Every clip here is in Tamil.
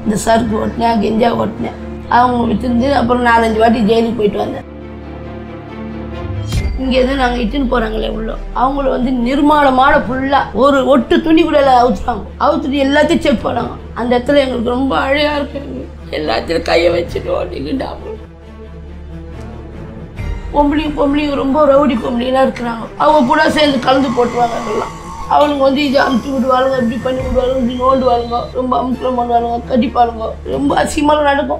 இந்த சருக்கு ஓட்டினேன் கெஞ்சா ஓட்டினேன் அவங்க விட்டுருந்து அப்புறம் நாலஞ்சு வாட்டி ஜெயிலுக்கு போயிட்டு வந்தேன் இங்கேருந்து நாங்கள் இட்டுன்னு போகிறாங்களே உள்ள அவங்கள வந்து நிர்மாணமான ஃபுல்லாக ஒரு ஒட்டு துணி கூட இல்லை அவுத்துறாங்க அவுத்துட்டு எல்லாத்தையும் செக் பண்ணாங்க அந்த இடத்துல எங்களுக்கு ரொம்ப அழகாக இருக்கு எங்களுக்கு. எல்லாத்தையும் கையை வச்சுட்டு ஓட்டிக்கிட்டு அவங்க பொம்பளையும் பொம்பளையும் ரொம்ப ரவுடி பொம்பளைலாம் இருக்கிறாங்க அவங்க கூட சேர்ந்து கலந்து போட்டுருவாங்க எல்லாம் அவனுங்க வந்து இது அமுச்சு விடுவாளுங்க இப்படி பண்ணி விடுவாளுங்க இப்படி நோண்டுவாளுங்க ரொம்ப அமுக்கம் பண்ணுவாளுங்க கடிப்பாளுங்க ரொம்ப அசிங்கமாக நடக்கும்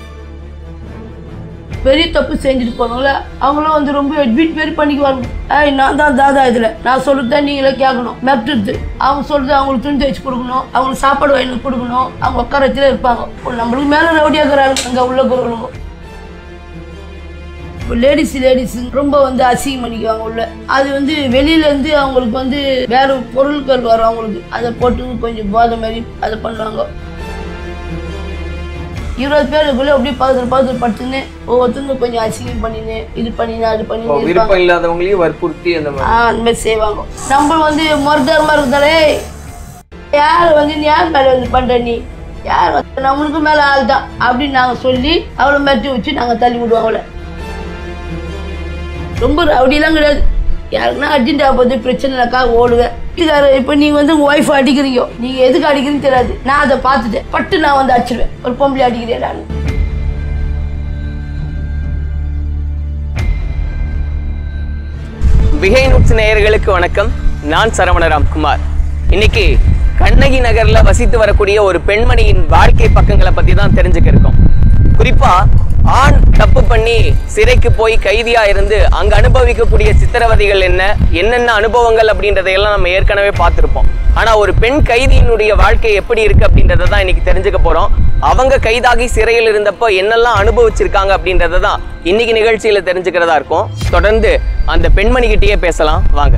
பெரிய தப்பு செஞ்சுட்டு போனாங்கள அவங்களும் வந்து ரொம்ப அட்மிட் மாரி பண்ணிக்குவாங்க ஏய் நான் தான் தாதா இதில் நான் சொல்லுறத நீங்களே கேட்கணும் மெப்டுது அவங்க சொல்றது அவங்களுக்கு துணி தைச்சு கொடுக்கணும் அவங்களுக்கு சாப்பாடு வாங்கி கொடுக்கணும் அவங்க உட்கார வச்சுல இருப்பாங்க இப்போ நம்மளுக்கு மேலே ரவுடியாக்குறாங்க அங்கே உள்ள குரலுங்க இப்போ லேடிஸ் லேடிஸ் ரொம்ப வந்து அசிங்கம் பண்ணிக்குவாங்க உள்ள அது வந்து வெளியில இருந்து அவங்களுக்கு வந்து வேற பொருட்கள் வரும் அவங்களுக்கு அதை போட்டு கொஞ்சம் போதை மாதிரி அதை பண்ணுவாங்க இருபது பேருக்குள்ள அப்படியே பக்கத்துல பக்கத்துல படுத்துன்னு ஒவ்வொருத்தங்க கொஞ்சம் அசிங்கம் பண்ணின்னு இது பண்ணின்னு அது இப்போ பண்ணி இருப்பாங்க விருப்பம் இல்லாதவங்களையும் வற்புறுத்தி அந்த மாதிரி ஆ, அந்த மாதிரி செய்வாங்க நம்ம வந்து மருத்துவமாக இருந்தாலே யார் வந்து நீ யார் மேலே வந்து பண்ற நீ யார் வந்து நம்மளுக்கு மேலே ஆள் தான் அப்படின்னு நாங்கள் சொல்லி அவளை மிரட்டி வச்சு நாங்கள் தள்ளி விடுவோம் அவளை ரொம்ப ரவுடிலாம் கிடையாது யாருக்குன்னா அர்ஜென்ட் ஆகுது பிரச்சனைனாக்கா ஓடுவேன் வீட்டுக்காரர் இப்போ நீங்கள் வந்து உங்கள் ஒய்ஃப் அடிக்கிறீங்க நீங்கள் எதுக்கு அடிக்கிறீங்கன்னு தெரியாது நான் அதை பார்த்துட்டேன் பட்டு நான் வந்து அடிச்சிடுவேன் ஒரு பொம்பளை அடிக்கிறேன் நான் விகை நுட்ஸ் நேயர்களுக்கு வணக்கம் நான் சரவண ராம்குமார் இன்னைக்கு கண்ணகி நகர்ல வசித்து வரக்கூடிய ஒரு பெண்மணியின் வாழ்க்கை பக்கங்களை பத்தி தான் தெரிஞ்சுக்க இருக்கோம் குறிப்பா ஆண் தப்பு பண்ணி சிறைக்கு போய் கைதியா இருந்து அங்க அனுபவிக்கக்கூடிய சித்திரவதைகள் என்ன என்னென்ன அனுபவங்கள் அப்படின்றதையெல்லாம் நம்ம ஏற்கனவே பார்த்திருப்போம் ஆனா ஒரு பெண் கைதியினுடைய வாழ்க்கை எப்படி இருக்கு அப்படின்றத தான் இன்னைக்கு தெரிஞ்சுக்க போறோம் அவங்க கைதாகி சிறையில் இருந்தப்போ என்னெல்லாம் அனுபவிச்சிருக்காங்க அப்படின்றத தான் இன்னைக்கு நிகழ்ச்சியில தெரிஞ்சுக்கிறதா இருக்கும் தொடர்ந்து அந்த பெண்மணிகிட்டயே பேசலாம் வாங்க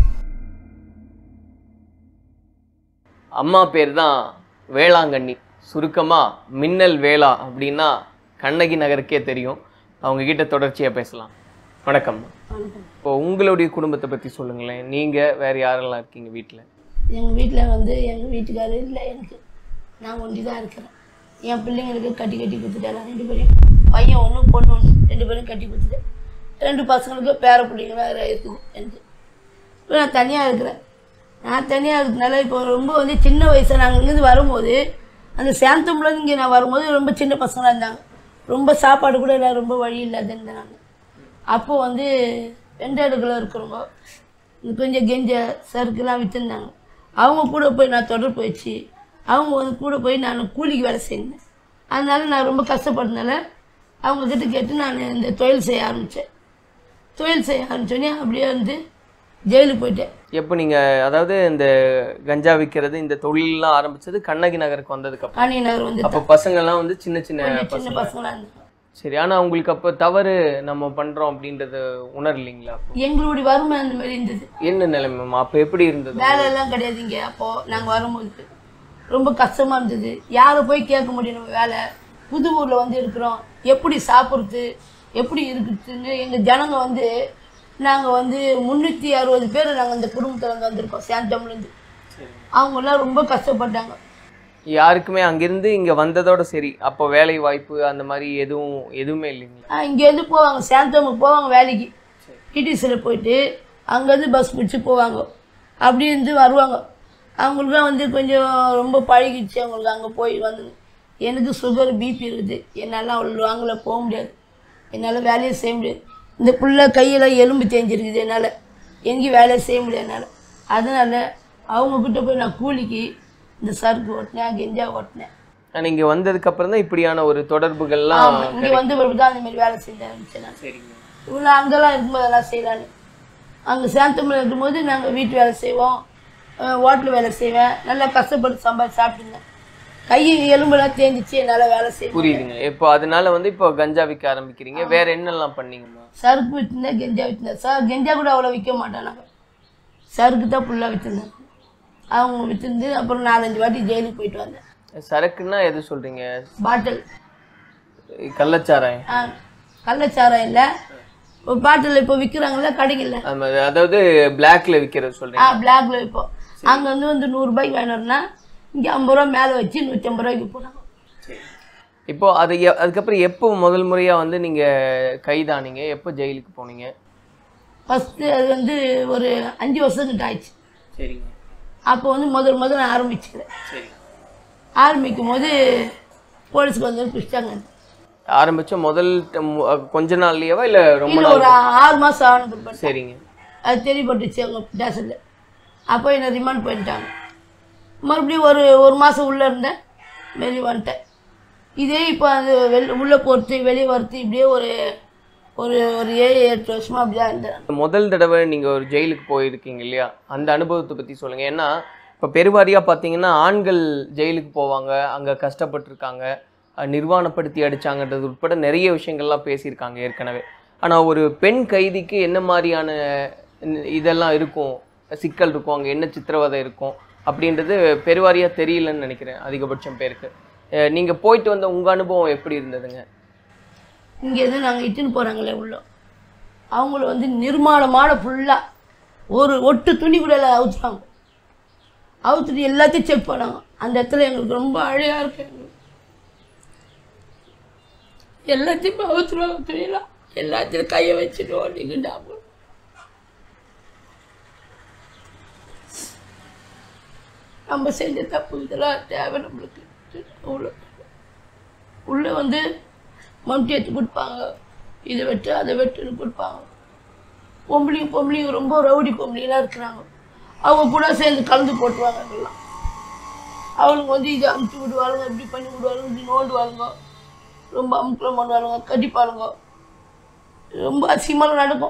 அம்மா பேர் தான் வேளாங்கண்ணி சுருக்கமா மின்னல் வேளா அப்படின்னா கண்ணகி நகருக்கே தெரியும் அவங்க கிட்ட தொடர்ச்சியா பேசலாம் வணக்கம் இப்போ உங்களுடைய குடும்பத்தை பத்தி சொல்லுங்களேன் நீங்க வேற யாரெல்லாம் இருக்கீங்க வீட்ல எங்கள் வீட்டில் வந்து எங்கள் வீட்டுக்காரர் இல்லை எனக்கு நான் ஒண்டி தான் இருக்கிறேன் என் பிள்ளைங்களுக்கு கட்டி கட்டி கொடுத்துட்டேன் ரெண்டு பேரையும் பையன் ஒன்று பொண்ணு ஒன்று ரெண்டு பேரும் கட்டி கொடுத்துட்டேன் ரெண்டு பசங்களுக்கு பேர பிள்ளைங்களாம் இருக்குது எனக்கு இப்போ நான் தனியாக இருக்கிறேன் நான் தனியாக இருக்கிறதுனால இப்போ ரொம்ப வந்து சின்ன வயசில் நாங்கள் இங்கேருந்து வரும்போது அந்த சேந்தம்லேருந்து இங்கே நான் வரும்போது ரொம்ப சின்ன பசங்களாக இருந்தாங்க ரொம்ப சாப்பாடு கூட இல்லை ரொம்ப வழி இல்லாத இருந்தேன் நான் அப்போ வந்து வெண்டாடுகளில் இருக்கிறவங்க இந்த கொஞ்சம் கெஞ்ச சறுக்குலாம் விற்றுருந்தாங்க அவங்க கூட போய் நான் தொடர்பு வச்சு அவங்க வந்து கூட போய் நான் கூலிக்கு வேலை செய்யணும் அதனால நான் ரொம்ப கஷ்டப்படுறதுனால அவங்க கிட்ட கேட்டு நான் இந்த தொழில் செய்ய ஆரம்பித்தேன் தொழில் செய்ய ஆரம்பித்தோடனே அப்படியே வந்து ஜெயிலுக்கு போயிட்டேன் எப்போ நீங்க அதாவது இந்த கஞ்சா விற்கிறது இந்த தொழிலெல்லாம் ஆரம்பிச்சது கண்ணகி நகருக்கு வந்ததுக்கு அப்புறம் காணி நகர் வந்து அப்போ பசங்கள்லாம் வந்து சின்ன சின்ன கொஞ்சம் சின்ன பசங்க பசங்களாக இருந்தாங்க சரி ஆனா உங்களுக்கு அப்போ தவறு நம்ம பண்றோம் அப்படின்றது உணரலைங்களா அப்போ எங்களுடைய வறுமை அந்த மாதிரி இருந்தது என்ன நிலைமைமா அப்போ எப்படி இருந்தது வேலையெல்லாம் கிடையாது இங்கே அப்போது நாங்கள் வரும்போது ரொம்ப கஷ்டமாக இருந்தது யாரை போய் கேட்க முடியும் நம்ம வேலை புது ஊரில் வந்து இருக்கிறோம் எப்படி சாப்பிட்றது எப்படி இருக்குதுன்னு எங்கள் ஜனங்க வந்து நாங்கள் வந்து முந்நூற்றி அறுபது பேர் நாங்கள் இந்த குடும்பத்தில் வந்து வந்திருக்கோம் சேந்தம்லேருந்து அவங்கெல்லாம் ரொம்ப கஷ்டப்பட்டாங்க யாருக்குமே அங்கிருந்து இங்க வந்ததோட சரி அப்போ வேலை வாய்ப்பு அந்த மாதிரி எதுவும் எதுவுமே இல்லைங்களா ஆ, இங்கேருந்து போவாங்க சேந்தமுக்கு போவாங்க வேலைக்கு டிடிசியில் போயிட்டு அங்கேருந்து பஸ் பிடிச்சி போவாங்க அப்படி இருந்து வருவாங்க அவங்களுக்குலாம் வந்து கொஞ்சம் ரொம்ப பழகிடுச்சு அவங்களுக்கு அங்கே போய் வந்து எனக்கு சுகர் பிபி இருக்குது என்னால் அவ்வளோ லாங்கில் போக முடியாது என்னால் வேலையை செய்ய முடியாது இந்த புள்ள கையில் எலும்பு தேஞ்சிருக்குது என்னால் எங்கேயும் வேலையை செய்ய முடியாது என்னால் அதனால் அவங்கக்கிட்ட போய் நான் கூலிக்கு இந்த சறுக்கு ஓட்டினேன் கெஞ்சா ஓட்டினேன் ஆனா இங்க வந்ததுக்கு அப்புறம் தான் இப்படியான ஒரு தொடர்புகள்லாம் ஆமாம் இங்கே வந்து பிறகு தான் அந்த மாதிரி வேலை செஞ்ச ஆரம்பிச்சேன் நான் சரிங்க இவ்வளோ அங்கெல்லாம் இருக்கும்போது எல்லாம் செய்யலான்னு அங்கே சேந்தமில் இருக்கும்போது நாங்கள் வீட்டு வேலை செய்வோம் ஹோட்டல் வேலை செய்வேன் நல்லா கஷ்டப்பட்டு சம்பாதிச்சு சாப்பிட்டுருந்தேன் கை எலும்பெல்லாம் தேஞ்சிச்சு என்னால் வேலை செய்ய முடியல. புரியுதுங்க இப்போ அதனால வந்து இப்போ கஞ்சா விற்க ஆரம்பிக்கிறீங்க வேற என்னெல்லாம் பண்ணீங்கம்மா சறுக்கு விற்றுருந்தேன் கெஞ்சா விற்றுருந்தேன் சார் கெஞ்சா கூட அவ்வளோ விற்க மாட்டேன் நாங்கள் சறுக்கு தான் ஃபுல்லாக விற்றுருந்தேன் அவங்க விற்றுருந்து அப்புறம் நாலஞ்சு வாட்டி ஜெயிலுக்கு போயிட்டு வந்தேன் சரக்குன்னா எது சொல்றீங்க பாட்டில் கள்ளச்சாராயம் ஆ கள்ளச்சாரம் இல்லை ஒரு பாட்டில் இப்போ விற்கிறாங்கல்ல கடைகளில் அது மாதிரி அதாவது பிளாக்ல விற்கிறது ஆ சொல்றீங்க பிளாக்ல விற்போம் அங்கே வந்து வந்து நூறுரூபாய்க்கு வாங்கினோம்னா இங்கே ஐம்பது ரூபா மேலே வச்சு நூற்றி ஐம்பது ரூபாய்க்கு போனாங்க இப்போ அது எ- அதுக்கப்புறம் எப்போ முதல் முறையா வந்து நீங்க கைதானீங்க எப்போ ஜெயிலுக்கு போனீங்க ஃபஸ்ட்டு அது வந்து ஒரு அஞ்சு வருஷம் கிட்ட ஆயிடுச்சு சரிங்க அப்போ வந்து முதல் முதல்ல நான் ஆரம்பிச்சுக்கிறேன் சரி ஆரம்பிக்கும் போது போலீஸ்க்கு வந்து பிடிச்சாங்க ஆரம்பிச்ச முதல் ட- மு- அஹ் கொஞ்ச நாள்லயேவா இல்ல ரொம்ப இல்லை நாள் ஒரு ஆறு மாதம் ஆனது பிறகு சரிங்க அது தெரியப்பட்டுச்சு அவங்க ஸ்டேஷனில் அப்போ என்னை ரிமாண்ட் பண்ணிட்டாங்க மறுபடியும் ஒரு ஒரு மாதம் உள்ளே இருந்தேன் வெளியே வந்துட்டேன் இதே இப்போ அது வெளி உள்ளே போட்டு வெளியே வரது இப்படியே ஒரு ஒரு ஒரு ஏழு எட்டு வருஷமாக அப்படி தான் இருந்தேன் முதல் தடவை நீங்க ஒரு ஜெயிலுக்கு போயிருக்கீங்க இல்லையா அந்த அனுபவத்தை பத்தி சொல்லுங்க ஏன்னா இப்போ பெருவாரியா பார்த்தீங்கன்னா ஆண்கள் ஜெயிலுக்கு போவாங்க அங்க கஷ்டப்பட்டிருக்காங்க அஹ் நிர்வாணப்படுத்தி அடிச்சாங்கன்றது உட்பட நிறைய விஷயங்கள்லாம் பேசியிருக்காங்க ஏற்கனவே ஆனா ஒரு பெண் கைதிக்கு என்ன மாதிரியான இந்த- இதெல்லாம் இருக்கும் சிக்கல் இருக்கும் அங்க என்ன சித்திரவதை இருக்கும் அப்படின்றது பெருவாரியா தெரியலன்னு நினைக்கிறேன் அதிகபட்சம் பேருக்கு அஹ் நீங்க போயிட்டு வந்த உங்க அனுபவம் எப்படி இருந்ததுங்க இங்கேருந்து நாங்கள் இட்டுன்னு போகிறாங்களே உள்ள அவங்கள வந்து நிர்மாணமான ஃபுல்லாக ஒரு ஒட்டு துணி கூட இல்லை அவுத்துறாங்க அவுத்துட்டு எல்லாத்தையும் செக் பண்ணாங்க அந்த இடத்துல எங்களுக்கு ரொம்ப அழகாக இருக்கு எங்களுக்கு எல்லாத்தையும் அவுத்துருவாங்க துணியெல்லாம் எல்லாத்தையும் கையை வச்சுட்டு ஓடிக்கிட்டாங்க நம்ம செஞ்ச தப்பு இதெல்லாம் தேவை நம்மளுக்கு அவ்வளோ உள்ளே வந்து மம்டி எடுத்து கொடுப்பாங்க இதை வெட்டு அதை வெட்டுன்னு கொடுப்பாங்க பொம்பளையும் பொம்பளையும் ரொம்ப ரவுடி பொம்பளைலாம் இருக்கிறாங்க அவங்க கூட சேர்ந்து கலந்து போட்டுருவாங்க எல்லாம் அவளுங்க வந்து இதை அமுச்சு விடுவாளுங்க இப்படி பண்ணி விடுவாளுங்க இப்படி நோண்டுவாளுங்க ரொம்ப அமுக்கலம் பண்ணுவாளுங்க கடிப்பாளுங்க ரொம்ப அசிங்கமாக நடக்கும்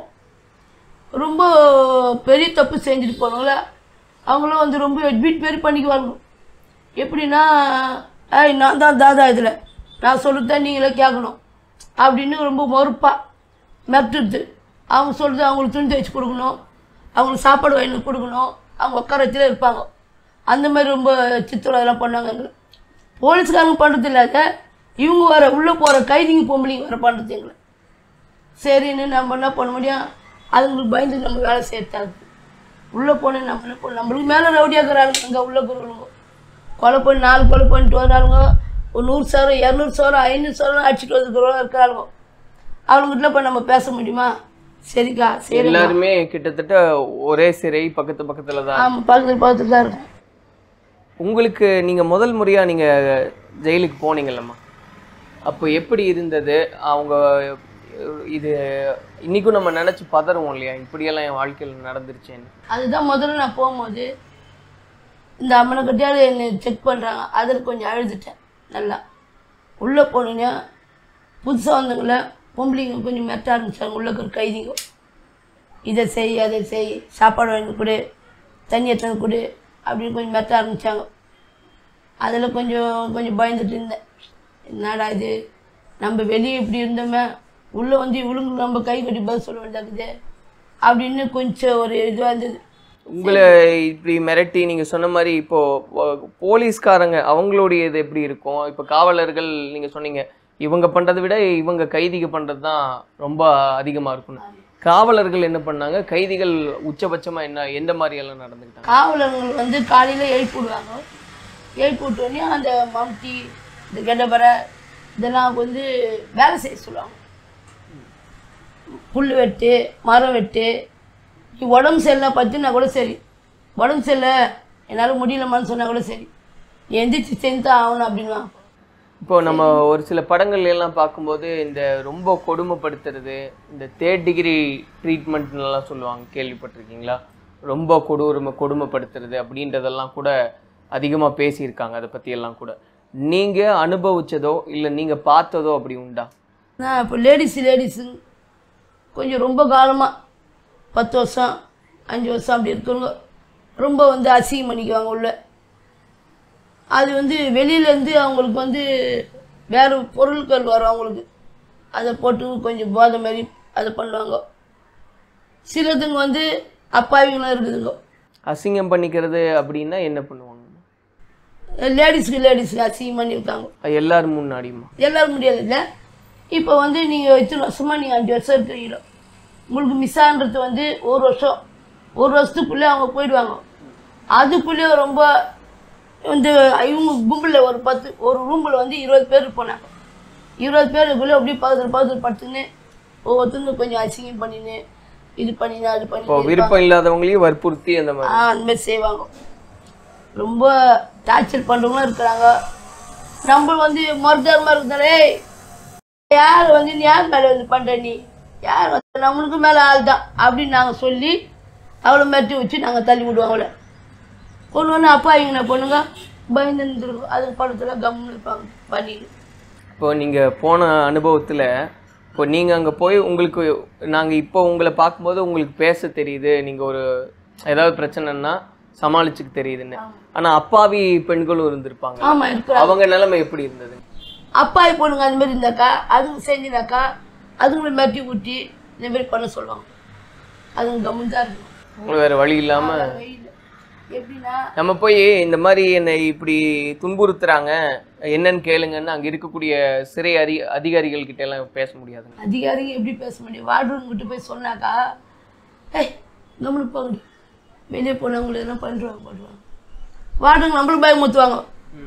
ரொம்ப பெரிய தப்பு செஞ்சுட்டு போனாங்கள அவங்களும் வந்து ரொம்ப அட்மிட் மாரி பண்ணிக்குவாங்க எப்படின்னா ஏய் நான் தான் தாதா இதில் நான் சொல்லுதான் நீங்களே கேட்கணும் அப்படின்னு ரொம்ப மறுப்பாக மிரட்டுறது அவங்க சொல்லுது அவங்களுக்கு துணி துவைச்சு கொடுக்கணும் அவங்களுக்கு சாப்பாடு வாங்கி கொடுக்கணும் அவங்க உட்கார வச்சுல இருப்பாங்க அந்த மாதிரி ரொம்ப சித்திரம் இதெல்லாம் பண்ணாங்க எங்களை போலீஸ்காரங்க பண்ணுறது இல்லாத இவங்க வர உள்ளே போகிற கைதிங்க பொம்பளைங்க வர பண்ணுறது எங்களை சரின்னு நம்ம என்ன பண்ண முடியும் அதுங்களுக்கு பயந்து நம்ம வேலை செய்யத்தாது உள்ளே போனேன் நம்ம என்ன பண்ண நம்மளுக்கு மேலே ரவுடியாக்குறாங்க அங்கே உள்ள இருக்கிறவங்க கொலை பண்ணி நாலு கொலை பண்ணிட்டு வராளுங்க ஒரு நூறு சவரம் இரநூறு சவரம் ஐநூறு சவரம் அடிச்சுட்டு வந்துக்கிறவங்க இருக்கிறாளுங்க அவங்ககிட்ட போய் நம்ம பேச முடியுமா சரிக்கா சரி எல்லாருமே கிட்டத்தட்ட ஒரே சிறை பக்கத்து பக்கத்துல தான் ஆமாம் பக்கத்தில் பக்கத்தில் தான் இருக்கும் உங்களுக்கு நீங்க முதல் முறையா நீங்க ஜெயிலுக்கு போனீங்கல்லம்மா அப்போ எப்படி இருந்தது அவங்க இது இன்னைக்கும் நம்ம நினைச்சு பதறுவோம் இல்லையா இப்படியெல்லாம் என் வாழ்க்கையில் நடந்துருச்சேன்னு அதுதான் முதல்ல நான் போகும்போது இந்த அம்மனை கட்டியால் என்னை செக் பண்ணுறாங்க அதில் கொஞ்சம் அழுதுட்டேன் நல்லா உள்ளே போனீங்கன்னா புதுசாக வந்தவங்கள பொம்பளைங்க கொஞ்சம் மெட்ட ஆரம்பிச்சாங்க உள்ள இருக்கிற கைதிங்க இதை செய் அதை செய் சாப்பாடு வாங்கி கொடு தண்ணி எடுத்து கொடு அப்படின்னு கொஞ்சம் மெட்ட ஆரம்பித்தாங்க அதில் கொஞ்சம் கொஞ்சம் பயந்துட்டு இருந்தேன் என்னடா இது நம்ம வெளியே இப்படி இருந்தோமே உள்ளே வந்து இவளுங்க நம்ம கை கட்டி பதில் சொல்ல வேண்டியது அப்படின்னு கொஞ்சம் ஒரு இதுவாக இருந்தது உங்களை இப்படி மிரட்டி நீங்க சொன்ன மாதிரி இப்போ போ- போலீஸ்காரங்க அவங்களுடைய இது எப்படி இருக்கும் இப்போ காவலர்கள் நீங்க சொன்னீங்க இவங்க பண்றதை விட இவங்க கைதிக பண்றது தான் ரொம்ப அதிகமா இருக்கும் காவலர்கள் என்ன பண்ணாங்க கைதிகள் உச்சபட்சமா என்ன எந்த மாதிரி எல்லாம் நடந்துக்கிட்டாங்க காவலர்கள் வந்து காலையில் எழுப்பி விடுவாங்க எழுப்பி விட்டோடனே அந்த மம்டி இந்த கெண்டபரை இதெல்லாம் வந்து வேலை செய்ய சொல்லுவாங்க புல் வெட்டு மரம் வெட்டு நீ உடம்பு சரியில்லை பத்துனா கூட சரி உடம்பு சரியில்லை என்னால் முடியலமான்னு சொன்னால் கூட சரி நீ எந்திரிச்சு செஞ்சு தான் ஆகணும் அப்படின்வாங்க இப்போ நம்ம ஒரு சில படங்கள்ல எல்லாம் பார்க்கும்போது இந்த ரொம்ப கொடுமைப்படுத்துறது இந்த தேர்ட் டிகிரி ட்ரீட்மெண்ட்லாம் சொல்லுவாங்க கேள்விப்பட்டிருக்கீங்களா ரொம்ப கொடூரம கொடுமைப்படுத்துறது அப்படின்றதெல்லாம் கூட அதிகமா பேசியிருக்காங்க அதை பத்தி எல்லாம் கூட நீங்க அனுபவிச்சதோ இல்லை நீங்க பார்த்ததோ அப்படி உண்டா நான் இப்போ லேடிஸ் லேடிஸு கொஞ்சம் ரொம்ப காலமாக பத்து வருஷம் அஞ்சு வருஷம் அப்படி இருக்கிறவங்க ரொம்ப வந்து அசிங்கம் பண்ணிக்குவாங்க உள்ள அது வந்து வெளியிலேருந்து அவங்களுக்கு வந்து வேறு பொருட்கள் வரும் அவங்களுக்கு அதை போட்டு கொஞ்சம் போதை மாதிரி அதை பண்ணுவாங்க சிலதுங்க வந்து அப்பாவிங்களும் இருக்குதுங்க அசிங்கம் பண்ணிக்கிறது அப்படின்னா என்ன பண்ணுவாங்க லேடிஸ்க்கு லேடிஸ்க்கு அசிங்கம் பண்ணியிருக்காங்க அது எல்லாரும் முன்னாடியுமா எல்லாரும் முடியாது இல்லை இப்போ வந்து நீங்கள் இத்தனை வருஷமாக நீங்கள் அஞ்சு வருஷம் இருக்கிறீங்க உங்களுக்கு மிஸ் ஆன்றது வந்து ஒரு வருஷம் ஒரு வருஷத்துக்குள்ளே அவங்க போயிடுவாங்க அதுக்குள்ளேயே ரொம்ப வந்து இவங்க கும்பலில் ஒரு பத்து ஒரு ரூமில் வந்து இருபது பேர் போனாங்க இருபது பேருக்குள்ளே அப்படியே பக்கத்தில் பக்கத்தில் படுத்துன்னு ஒவ்வொருத்தரும் கொஞ்சம் அசிங்கம் பண்ணின்னு இது பண்ணினு அது இப்போ பண்ணி விருப்பம் இல்லாதவங்களையும் வற்புறுத்தி அந்த மாதிரி ஆ அந்த மாதிரி செய்வாங்க ரொம்ப டார்ச்சர் பண்ணுறவங்களும் இருக்கிறாங்க நம்ம வந்து மருத்துவமாக இருந்தாலே யார் வந்து நீ யார் மேலே வந்து பண்ணுற நீ யார் வந்து நம்மளுக்கு மேலே ஆள் தான் அப்படின்னு நாங்கள் சொல்லி அவளை மிரட்டி வச்சு நாங்கள் தள்ளி விடுவோம் அவளை ஒன்று ஒன்று அப்பா இவங்க பொண்ணுங்க பயந்து இருந்துருக்கும் அது படத்தில் கம்முன்னு இருப்பாங்க பண்ணிட்டு இப்போ நீங்க போன அனுபவத்துல இப்போ நீங்க அங்க போய் உங்களுக்கு நாங்க இப்போ உங்களை பார்க்கும்போது உங்களுக்கு பேச தெரியுது நீங்க ஒரு ஏதாவது பிரச்சனைன்னா சமாளிச்சுக்க தெரியுதுன்னு ஆனா அப்பாவி பெண்களும் இருந்திருப்பாங்க ஆமாம் இருக்கிறாங்க அவங்க நிலைமை எப்படி இருந்தது அப்பாவி பொண்ணுங்க அந்த மாதிரி இருந்தாக்கா அதுங்க செஞ்சினாக்கா அதுங்களை மிரட்டி ஊட்டி இந்த மாதிரி பண்ண சொல்லுவாங்க அதுங்க கம்முன்னு தான் இருக்கும் உங்களுக்கு வேற வழி இல்லாம வெயில் எப்படின்னா நம்ம போய் இந்த மாதிரி என்னை இப்படி துன்புறுத்துறாங்க என்னன்னு கேளுங்கன்னு அங்க இருக்கக்கூடிய சிறை அதி அதிகாரிகள் கிட்ட எல்லாம் பேச முடியாதுங்க அதிகாரிங்க எப்படி பேச முடியும் வார்டுங்க கிட்ட போய் சொன்னாக்கா ஏய் நம்மளுக்கு போங்க வெளியே போனவங்களை எல்லாம் பண்ணுறாங்க பண்ணுவாங்க வார்டுங்க நம்மளுக்கு பயமுத்துவாங்க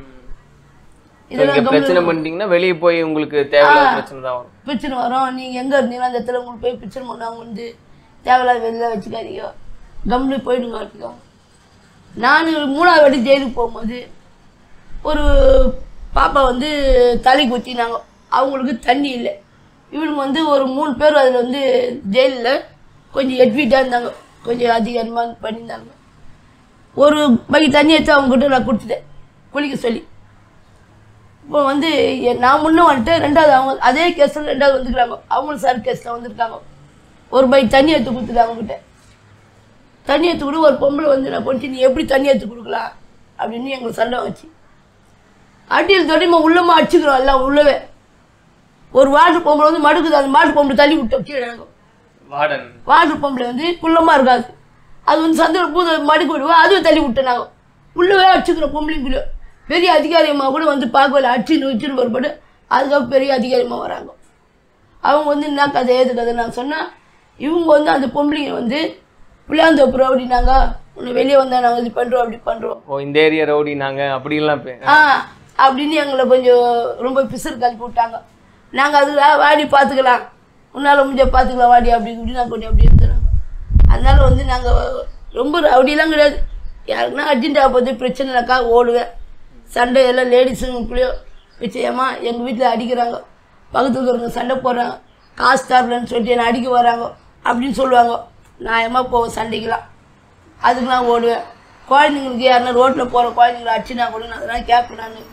So, இங்க பிரச்சனை பண்ணிட்டீங்கன்னா வெளியே போய் உங்களுக்கு தேவையில்லாத பிரச்சனை தான் வரும் பிரச்சனை வரும் நீங்கள் எங்கே இருந்தீங்களோ அந்த இடத்துல உங்களுக்கு போய் பிரச்சனை பண்ணாங்க வந்து தேவையில்லாத வெளில வச்சுக்காதீங்க கம்னு போயிடுங்க வச்சுக்கோ நான் மூணாவது வாட்டி ஜெயிலுக்கு போகும்போது ஒரு பாப்பா வந்து தலைக்கு ஊற்றினாங்க அவங்களுக்கு தண்ணி இல்லை இவனுங்க வந்து ஒரு மூணு பேர் அதில் வந்து ஜெயிலில் கொஞ்சம் எட்விட்டாக இருந்தாங்க கொஞ்சம் அதிகாரமாக பண்ணியிருந்தாங்க ஒரு பை தண்ணி எடுத்து அவங்ககிட்ட நான் கொடுத்துட்டேன் குளிக்க சொல்லி இப்போ வந்து எ- நான் முன்ன வந்துட்டு ரெண்டாவது அவங்க அதே கேஸில் ரெண்டாவது வந்துக்கிறாங்க அவங்களும் சார் கேஸில் வந்திருக்காங்க ஒரு பை தண்ணி எடுத்து கொடுத்துட்டு அவங்ககிட்ட தண்ணி எடுத்து கொடு ஒரு பொம்பளை வந்து நான் கொண்டு நீ எப்படி தண்ணி எடுத்து கொடுக்கலாம் அப்படின்னு எங்களுக்கு சண்டை வச்சு அடியில் தொடைமா உள்ளமா அடிச்சுக்கிறோம் எல்லாம் உள்ளவே ஒரு வாட்டர் பொம்பளை வந்து மடுக்குது அந்த மாட்டு பொம்பளை தள்ளி விட்டோம் கீழே நாங்கள் வார்டன் வாட்டர் பம்பில் வந்து குள்ளமாக இருக்காது அது வந்து சந்திர பூத மடுக்கு விடுவோம் அதுவும் தள்ளி விட்டோம் நாங்கள் உள்ளவே அடிச்சுக்கிறோம் பொம்பளைக்குள்ள பெரிய அதிகாரியம்மா கூட வந்து பார்க்கல அடிச்சுன்னு வச்சுன்னு பொறுப்பாடு அதுக்கப்புறம் பெரிய அதிகாரியம்மா வராங்க அவங்க வந்து என்ன கதை ஏது கதை நான் சொன்னால் இவங்க வந்து அந்த பொம்பளைங்க வந்து புளியாந்தோப்புறோம் அப்படின்னாங்க உன்னை வெளியே வந்தால் நாங்கள் இது பண்ணுறோம் அப்படி பண்ணுறோம் ஓ இந்த ஏரியா ரவுடி நாங்க அப்படிலாம் பே- ஆ அப்படின்னு எங்களை கொஞ்சம் ரொம்ப பிசுறு கலப்பி விட்டாங்க நாங்கள் அதுல வாடி பார்த்துக்கலாம் உன்னால் முடிஞ்ச பார்த்துக்கலாம் வாடி அப்படி இப்படி நான் கொஞ்சம் அப்படி இருந்துடுறோம் அதனால வந்து நாங்கள் ரொம்ப ரவுடிலாம் கிடையாது யாருக்குன்னா அர்ஜென்ட்டாக போகுது பிரச்சனைனாக்கா ஓடுவேன் சண்டை எல்லாம் லேடிஸுங்களுக்குள்ளேயோ பிச்சையம்மா எங்கள் வீட்டில் அடிக்கிறாங்க பக்கத்துல இருக்கிறவங்க சண்டை போடுறாங்க காசு தரலன்னு சொல்லிட்டு என்னை அடிக்க வராங்க அப்படின்னு சொல்லுவாங்க நியாயமாக போவேன் சண்டைக்கெல்லாம் அதுக்கு நான் ஓடுவேன் குழந்தைங்களுக்கு யாருன்னா ரோட்டில் போகிற குழந்தைங்களை அடிச்சுனா கூட நான் அதெல்லாம் கேட்பேன் நான்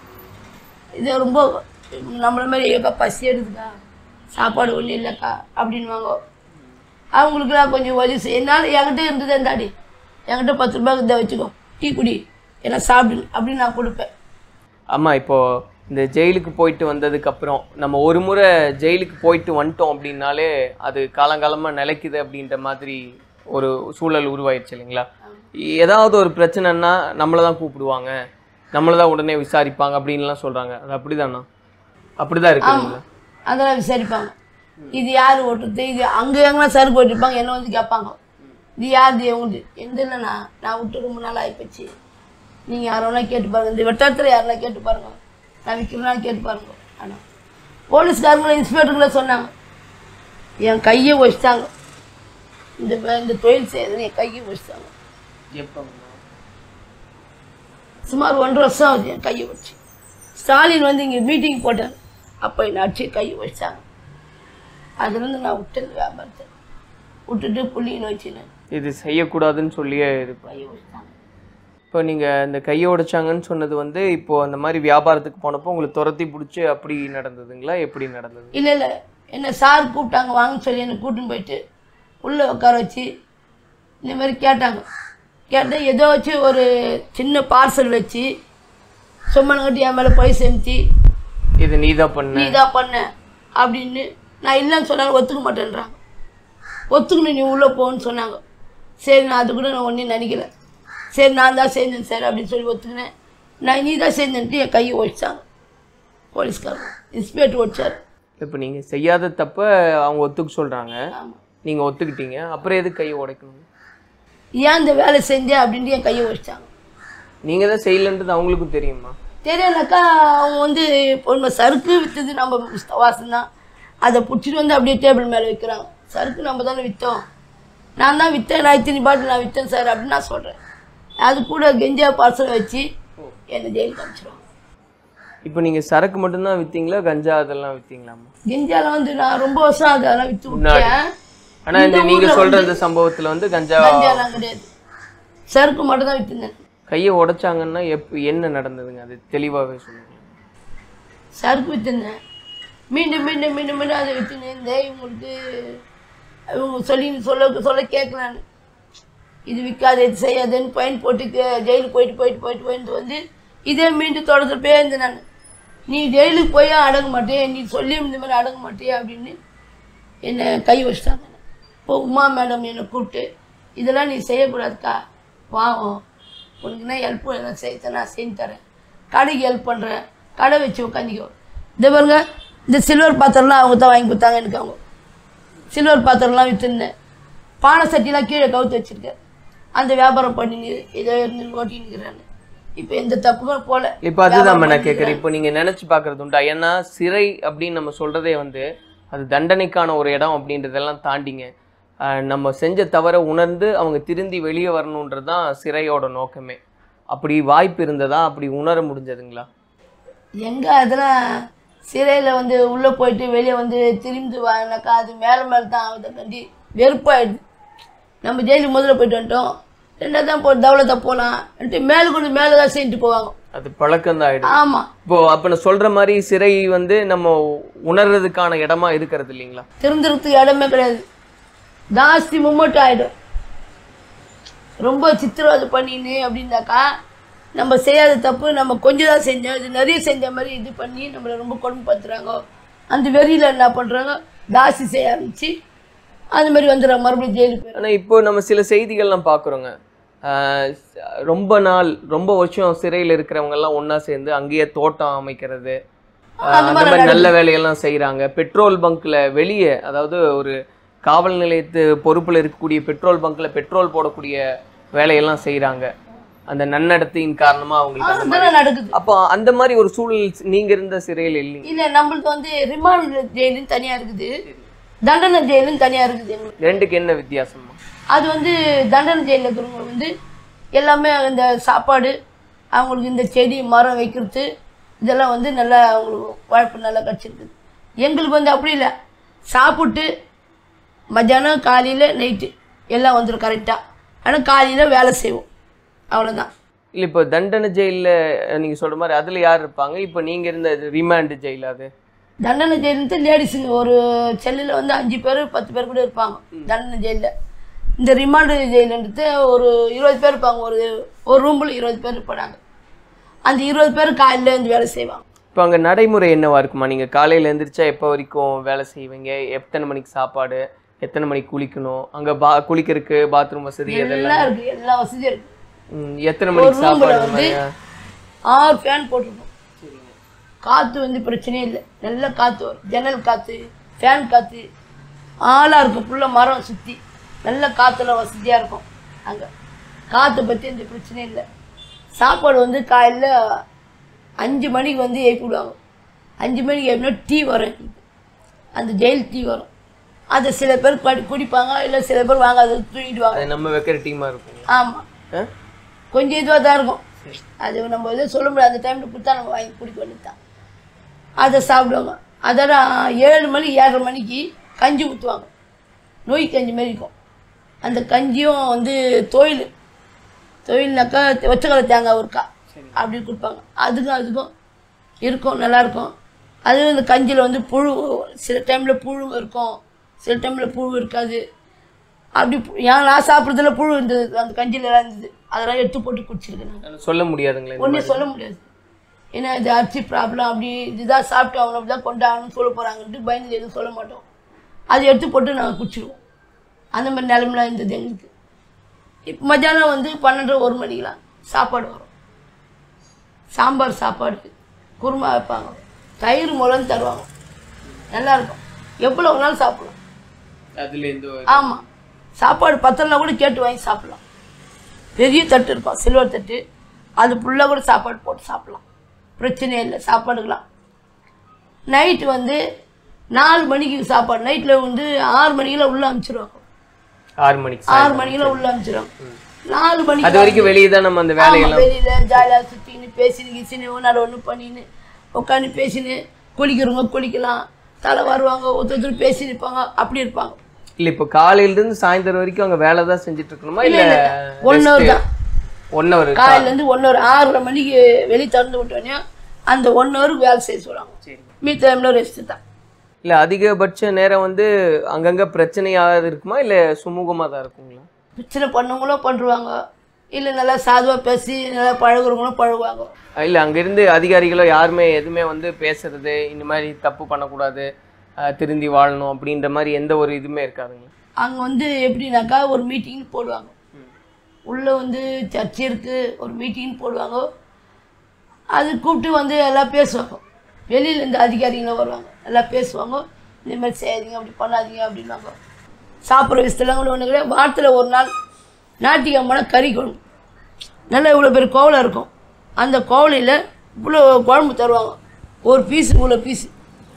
இது ரொம்ப நம்மள மாதிரி ஏக்கா பசி எடுக்குதா சாப்பாடு ஒன்றும் இல்லைக்கா அப்படின்வாங்க அவங்களுக்குலாம் கொஞ்சம் உதவி செய்ய என்னால் என்கிட்ட இருந்தது இருந்தாடி என்கிட்ட பத்து ரூபாய்க்கு இதை வச்சுக்கோ டீ குடி எல்லாம் சாப்பிடு அப்படின்னு நான் கொடுப்பேன் ஆமா இப்போ இந்த ஜெயிலுக்கு போயிட்டு வந்ததுக்கு அப்புறம் நம்ம ஒரு முறை ஜெயிலுக்கு போயிட்டு வந்துட்டோம் அப்படின்னாலே அது காலங்காலமா நிலைக்குது அப்படின்ற மாதிரி ஒரு சூழல் உருவாயிடுச்சு இல்லைங்களா ஏதாவது ஒரு பிரச்சனைன்னா நம்மளை தான் கூப்பிடுவாங்க நம்மளை தான் உடனே விசாரிப்பாங்க அப்படின்லாம் சொல்றாங்க அது அப்படிதானா அப்படிதான் இருக்குங்களா அதெல்லாம் விசாரிப்பாங்க இது யார் ஓட்டுறது இது அங்கே எங்கன்னா சருக்கு ஓட்டிருப்பாங்க என்ன வந்து கேட்பாங்க இது யார் இது எங்களுக்கு எந்த இல்லைண்ணா நான் விட்டு ரொம்ப நாள் ஆகிப்போச்சு நீங்கள் யாரோனா கேட்டு பாருங்க இந்த வட்டாரத்தில் யாருன்னா கேட்டு பாருங்க நான் விற்கிறேன்னா கேட்டு பாருங்க ஆனால் போலீஸ்காரங்களும் இன்ஸ்பெக்டருங்களே சொன்னாங்க என் கையை வச்சுட்டாங்க இந்த வே- இந்த தொழில் செய்யறதுன்னு என் கையை வச்சுட்டாங்க எப்போ சுமார் ஒன்றரை வருஷம் ஆகுது என் கையை வச்சு ஸ்டாலின் வந்து இங்கே மீட்டிங் போட்டார் அப்போ என்னை அடிச்சு கையை வச்சாங்க அதுலேருந்து நான் விட்டேன் இந்த வியாபாரத்தை விட்டுட்டு புள்ளின்னு வச்சுனேன் இது செய்யக்கூடாதுன்னு சொல்லியே இருப்பேன் கையை வச்சுட்டாங்க இப்போ நீங்க இந்த கையை உடைச்சாங்கன்னு சொன்னது வந்து இப்போ அந்த மாதிரி வியாபாரத்துக்கு போனப்போ உங்களை துரத்தி பிடிச்சி அப்படி நடந்ததுங்களா எப்படி நடந்தது இல்லை இல்லை என்னை சார் கூப்பிட்டாங்க வாங்கன்னு சொல்லி என்னை கூட்டின்னு போயிட்டு உள்ளே உட்கார வச்சு இந்த மாதிரி கேட்டாங்க கேட்டால் ஏதோ வச்சு ஒரு சின்ன பார்சல் வச்சு சும்மனங்கட்டி என் மேலே போய் செலுத்தி இது நீதான் பண்ண நீ தான் பண்ண அப்படின்னு நான் இல்லைன்னு சொன்னாலும் ஒத்துக்க மாட்டேன்றாங்க ஒத்துக்கணும் நீ உள்ளே போன்னு சொன்னாங்க சரி நான் அது கூட நான் ஒன்றும் நினைக்கல சரி நான் தான் செஞ்சேன் சார் அப்படின்னு சொல்லி ஒத்துக்கினேன் நான் நீ தான் செஞ்சேன்ட்டு என் கையை ஒடிச்சாங்க போலீஸ்காரங்க இன்ஸ்பெக்டர் ஒடிச்சார் இப்போ நீங்க செய்யாத தப்ப அவங்க ஒத்துக்க சொல்றாங்க ஆமாம் நீங்க ஒத்துக்கிட்டீங்க அப்புறம் எதுக்கு கையை உடைக்கணும் ஏன் இந்த வேலை செஞ்சேன் அப்படின்ட்டு என் கையை ஒடிச்சாங்க நீங்க தான் செய்யலன்றது அவங்களுக்கும் தெரியுமா தெரியலக்கா அவங்க வந்து இப்போ நம்ம சறுக்கு விற்றது நம்ம வாசம் தான் அதை பிடிச்சிட்டு வந்து அப்படியே டேபிள் மேலே வைக்கிறாங்க சறுக்கு நம்ம தானே விற்றோம் நான் தான் விற்றேன் நான் இத்தனை பாட்டில் நான் விற்றேன் சார் அப்படின்னு நான் சொல்கிறேன் அது கூட கெஞ்சா பார்சல் வச்சு என்னை ஜெயிலுக்கு அனுப்பிச்சிடுவாங்க இப்போ நீங்க சரக்கு மட்டும்தான் வித்தீங்களா கஞ்சா அதெல்லாம் வித்தீங்களாமா கெஞ்சாலாம் வந்து நான் ரொம்ப வருஷம் ஆகுது அதெல்லாம் விற்று முன்னாடி. விட்டேன் ஆனா இந்த நீங்க சொல்ற இந்த சம்பவத்துல வந்து கஞ்சா கஞ்சாலாம் கிடையாது சறுக்கு மட்டும் தான் விற்றுருந்தேன் கையை உடைச்சாங்கன்னா எப் என்ன நடந்ததுங்க அது தெளிவாவே சொல்லுங்க சறுக்கு விற்றுருந்தேன் மீண்டும் மீண்டும் மீண்டும் மீண்டும் அதை விற்றுன்னு இருந்தேன் இவங்களுக்கு இவங்க சொல்லி சொல்ல சொல்ல கேட்கலான்னு இது விற்காது இது செய்யாதுன்னு பயன் போட்டு கே- ஜெயிலுக்கு போயிட்டு போயிட்டு போயிட்டு போயிட்டு வந்து இதே மீண்டும் தொடர்ந்து போயிருந்தேன் நான் நீ ஜெயிலுக்கு போய் அடங்க மாட்டேன் நீ சொல்லி இந்த மாதிரி அடங்க மாட்டியா அப்படின்னு என்னை கை வச்சிட்டாங்க இப்போ உமா மேடம் என்னை கூப்பிட்டு இதெல்லாம் நீ செய்யக்கூடாதுக்கா பாவம் உனக்கு என்ன ஹெல்ப் நான் செய்ய நான் செஞ்சு தரேன் கடைக்கு ஹெல்ப் பண்ணுறேன் கடை வச்சு உட்காந்துக்கோ இதே பாருங்க இந்த சில்வர் பாத்திரம்லாம் அவங்க தான் வாங்கி கொடுத்தாங்க எனக்கு அவங்க சில்வர் பாத்திரம்லாம் விற்றுருந்தேன் பானை சட்டிலாம் கீழே கவுத்து வச்சிருக்கேன் அந்த வியாபாரம் பண்ணி இதை இருந்து ஓட்டின்னு இருக்கிறேன் இப்போ எந்த தப்புக்கும் போல இப்போ அதுதான் நான் கேட்குறேன் இப்போ நீங்க நினைச்சு பார்க்கறது உண்டா ஏன்னா சிறை அப்படின்னு நம்ம சொல்றதே வந்து அது தண்டனைக்கான ஒரு இடம் அப்படின்றதெல்லாம் தாண்டிங்க ஆஹ் நம்ம செஞ்ச தவறை உணர்ந்து அவங்க திருந்தி வெளியே வரணுன்றது தான் சிறையோட நோக்கமே அப்படி வாய்ப்பு இருந்ததா அப்படி உணர முடிஞ்சதுங்களா எங்கே அதெல்லாம் சிறையில் வந்து உள்ளே போயிட்டு வெளியே வந்து திரும்பி வாங்கினாக்கா அது மேலே மேலே தான் ஆகுது கண்டி வெறுப்பாயிடுது நம்ம ஜெயிலுக்கு முதல்ல போயிட்டு வந்துட்டோம் ரெண்டாவது தான் போ தவளத்தை போகலாம் மேலே கொண்டு மேலே தான் செஞ்சுட்டு போவாங்க அது பழக்கம் தான் ஆயிடும் ஆமாம் இப்போ அப்ப நான் சொல்ற மாதிரி சிறை வந்து நம்ம உணர்றதுக்கான இடமா இருக்கிறது இல்லைங்களா திருந்துறதுக்கு இடமே கிடையாது ஜாஸ்தி மும்மட்டு ஆகிடும் ரொம்ப சித்திரவதை பண்ணின்னு அப்படின்னாக்கா நம்ம செய்யாத தப்பு நம்ம கொஞ்சம் தான் செஞ்சோம் இது நிறைய செஞ்ச மாதிரி இது பண்ணி நம்மளை ரொம்ப கொடுமைப்படுத்துகிறாங்க அந்த வெறியில் என்ன பண்ணுறாங்க ஜாஸ்தி செய்ய ஆரம்பிச்சு அந்த மாதிரி வந்துடுறாங்க மறுபடியும் ஜெயிலுக்கு போயிடும் ஆனா இப்போ நம்ம சில செய்திகள்லாம் பார்க்குறோங்க ரொம்ப நாள் ரொம்ப வருஷம் சிறையில் இருக்கிறவங்க எல்லாம் ஒண்ணா சேர்ந்து அங்கேயே தோட்டம் அமைக்கிறது ஆஹ் அந்த மாதிரி நல்ல வேலையெல்லாம் செய்றாங்க பெட்ரோல் பங்க்ல வெளியே அதாவது ஒரு காவல் நிலையத்து பொறுப்புல இருக்கக்கூடிய பெட்ரோல் பங்க்ல பெட்ரோல் போடக்கூடிய வேலையெல்லாம் செய்றாங்க அந்த நன்னடத்தையின் காரணமா அவங்களுக்கு அந்த மாதிரி அதெல்லாம் நடக்குது அப்போ அந்த மாதிரி ஒரு சூழல் நீங்க இருந்த சிறையில் இல்லைங்க இல்லை நம்மளுக்கு வந்து ரிமாண்ட் ஜெயிலுன்னு தனியாக இருக்குது தண்டனை ஜெயிலுன்னு தனியாக இருக்குது எங்களுக்கு ரெண்டுக்கு என்ன வித்தியாசமா அது வந்து தண்டனை ஜெயிலில் இருக்கிறவங்க வந்து எல்லாமே இந்த சாப்பாடு அவங்களுக்கு இந்த செடி மரம் வைக்கிறது இதெல்லாம் வந்து நல்லா அவங்களுக்கு வாழ்ப்பு நல்லா கிடச்சிருக்குது எங்களுக்கு வந்து அப்படி இல்லை சாப்பிட்டு மத்தியானம் காலையில் நைட்டு எல்லாம் வந்துடும் கரெக்டாக ஆனால் காலையில் வேலை செய்வோம் அவ்வளோதான் இல்ல இப்போ தண்டனை ஜெயில்ல நீங்க சொல்ற மாதிரி அதுல யார் இருப்பாங்க இப்போ நீங்க இருந்த ரிமாண்ட் ஜெயில் அது தண்டனை ஜெயிலுக்கு லேடிஸுங்க ஒரு செல்லில் வந்து அஞ்சு பேர் பத்து பேர் கூட இருப்பாங்க தண்டனை ஜெயிலில் இந்த ரிமாண்டு ஜெயிலுன்றது ஒரு இருபது பேர் இருப்பாங்க ஒரு ஒரு ரூமில் இருபது பேர் இருப்பாங்க அந்த இருபது பேர் காலையில் வந்து வேலை செய்வாங்க இப்போ அங்க நடைமுறை என்னவா இருக்குமா நீங்க காலையில எந்திரிச்சா எப்போ வரைக்கும் வேலை செய்வீங்க எத்தனை மணிக்கு சாப்பாடு எத்தனை மணிக்கு குளிக்கணும் அங்க பா குளிக்கிறதுக்கு பாத்ரூம் வசதி அதெல்லாம் எல்லாம் இருக்குது எல்லா வசதியும் இருக்குது ம், எத்தனை மணிக்கு ரூம்ல சாப்பாடு வந்து மாதிரியா? ஆறு ஃபேன் போட்டிருக்கோம் காற்று வந்து பிரச்சனையே இல்லை நல்ல காற்று வரும் ஜன்னல் காற்று ஃபேன் காற்று ஆளாக இருக்கும் ஃபுல்லாக மரம் சுற்றி நல்ல காற்றுல வசதியாக இருக்கும் அங்கே காற்றை பற்றி எந்த பிரச்சனையும் இல்லை சாப்பாடு வந்து காலையில் அஞ்சு மணிக்கு வந்து எழுப்பி விடுவாங்க அஞ்சு மணிக்கு எப்படின்னா டீ வரும் எங்களுக்கு. அந்த ஜெயில் டீ வரும் அதை சில பேர் குடி- குடிப்பாங்க இல்லை சில பேர் வாங்காத தூக்கிடுவாங்க அது நம்ம வைக்கிற டீமா இருக்கும் ஆமாம் ஆ? கொஞ்சம் இதுவாக தான் இருக்கும் அது நம்ம எதுவும் சொல்ல முடியாது அந்த டைமில் கொடுத்தா நம்ம வாங்கி குடிக்க வேண்டியது தான் அதை சாப்பிடுவாங்க அதோட ஏழு மணி ஏழரை மணிக்கு கஞ்சி ஊற்றுவாங்க நோய் கஞ்சி மாதிரி இருக்கும் அந்த கஞ்சியும் வந்து தொழில் தொழில்னாக்கா ஒச்சக்கலை தேங்காய் ஒருக்கா அப்படி கொடுப்பாங்க அதுக்கும் அதுக்கும் இருக்கும் நல்லாயிருக்கும் அதுவும் இந்த கஞ்சியில் வந்து புழு சில டைமில் புழு இருக்கும் சில டைமில் புழு இருக்காது அப்படி பு- ஏன் நான் சாப்பிட்றதுல புழு இருந்தது அந்த கஞ்சியில் எல்லாம் இருந்தது அதெல்லாம் எடுத்து போட்டு குடிச்சிருக்கேன் நான் அது சொல்ல முடியாதுங்களே இந்த ஒன்றே மாதிரி. சொல்ல முடியாது ஏன்னா இது அரிசி ப்ராப்ளம் அப்படி இதுதான் சாப்பிட்டு அவங்க அப்படி தான் கொண்டாடணும்னு சொல்ல போகிறாங்கன்ட்டு பயந்து எதுவும் சொல்ல மாட்டோம் அது எடுத்து போட்டு நாங்கள் குடிச்சிடுவோம் அந்த மாதிரி நிலமெலாம் இருந்தது எங்களுக்கு இப்போ மத்தியானம் வந்து பன்னெண்டு ஒரு மணிக்கெலாம் சாப்பாடு வரும் சாம்பார் சாப்பாடு குருமா வைப்பாங்க தயிர் முளன்னு தருவாங்க நல்லா இருக்கும் எவ்வளோ வேணாலும் சாப்பிடலாம் அதுல எந்த ஒரு- ஆமாம் சாப்பாடு பத்தலைனா கூட கேட்டு வாங்கி சாப்பிடலாம் பெரிய தட்டு இருக்கும் சில்வர் தட்டு அது ஃபுல்லாக கூட சாப்பாடு போட்டு சாப்பிடலாம் பிரச்சனையே இல்லை சாப்பாடுக்கலாம் நைட்டு வந்து நாலு மணிக்கு சாப்பாடு நைட்டில் வந்து ஆறு மணிக்கெல்லாம் உள்ளே அனுப்பிச்சிருவாங்க ஆறு மணிக்கு ஆறு மணிக்கெல்லாம் உள்ளே அனுப்பிச்சிருவாங்க நாலு மணிக்கு அது வரைக்கும் வெளியே தான் நம்ம அந்த வேலையெல்லாம் ஆமா, வெளியில ஜாலியாக சுற்றின்னு பேசின்னு கிசின்னு ஒன்றாட ஒன்று பண்ணின்னு உட்காந்து பேசின்னு குளிக்கிறவங்க குளிக்கலாம் தலை வருவாங்க ஒருத்தர் பேசி நிற்பாங்க அப்படி இருப்பாங்க இல்ல இப்போ காலையில இருந்து சாயந்தரம் வரைக்கும் அங்க வேலை தான் செஞ்சுட்டு இருக்கணுமா இல்ல ஒன் ஹவர் தான் ஒன் ஹவர் காலையிலேருந்து ஒன் ஹவர் ஆறரை மணிக்கு வெளியே திறந்து விட்டோன்னே அந்த ஒன் ஹவருக்கு வேலை செய்ய சொல்லுவாங்க சரி மீ டைமில் ரெஸ்ட்டு தான் இல்ல அதிகபட்ச நேரம் வந்து அங்கங்க பிரச்சனையாக இருக்குமா இல்ல சுமூகமா தான் இருக்குங்களா பிரச்சனை பண்ணவங்களும் பண்ணுவாங்க இல்லை நல்லா சாதுவாக பேசி நல்லா பழகுறவங்களும் பழகுவாங்க இல்ல அங்க இருந்து அதிகாரிகளோ யாருமே எதுவுமே வந்து பேசுறது இந்த மாதிரி தப்பு பண்ணக்கூடாது அஹ், திருந்தி வாழணும் அப்படின்ற மாதிரி எந்த ஒரு இதுவுமே இருக்காதுங்களா அங்கே வந்து எப்படின்னாக்கா ஒரு மீட்டிங்னு போடுவாங்க உள்ளே வந்து சர்ச் இருக்குது ஒரு மீட்டிங் போடுவாங்க அது கூப்பிட்டு வந்து எல்லாம் பேசுவாங்க வெளியில இருந்து அதிகாரிங்களும் வருவாங்க எல்லாம் பேசுவாங்க இந்த மாதிரி செய்யாதீங்க அப்படி பண்ணாதீங்க அப்படின்னாங்க சாப்பிட்ற விஷயத்துலாம் கூட ஒன்று கிடையாது வாரத்தில் ஒரு நாள் ஞாயிற்றுக்கிழமை கறி குழம்பு நல்லா இவ்வளோ பெரிய கோவலை இருக்கும் அந்த கோவலையில் இவ்வளோ குழம்பு தருவாங்க ஒரு பீஸ் இவ்வளோ பீஸ்